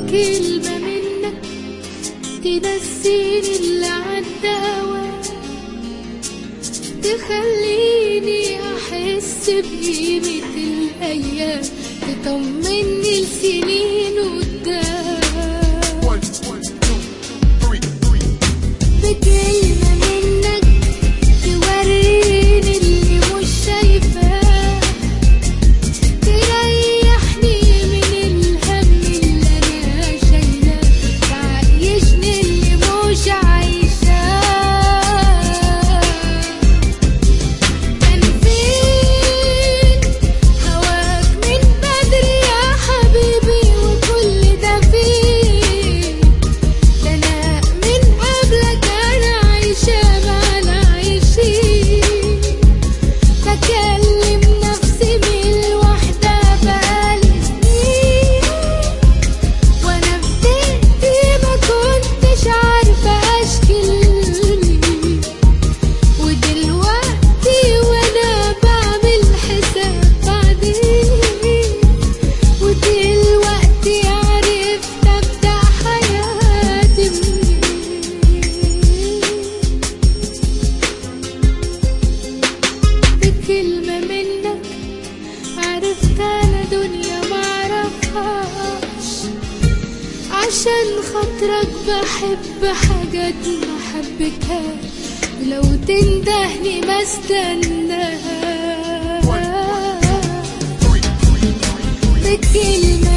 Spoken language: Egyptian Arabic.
بكلمة منك تنسيني اللي عدى هواك تخليني أحس بقيمة الأيام تطمني لسنين قدام One, one, two, three, three. بكلمة منك توريني اللي مش شايفاه تريحني من الهم اللي أنا شايلاه تعيشني اللي مش عايشاه كان فين هواك من بدري يا حبيبي وكل ده فين ده انا من قبلك انا عايشة ما انا عايشين بكلم نفسي من الوحدة بقالي سنين وانا بدقتي ما كنتش عارفة اشكي ودلوقتي وانا بعمل حساب بعدين ودلوقتي عرفت ابدا حياتي منين بكلمة منك عرفت انا دنيا معرفهاش عشان خاطرك بحب حاجات ما حبتهاش ولو تندهني ما استناش Three, three, three, three. بكلمة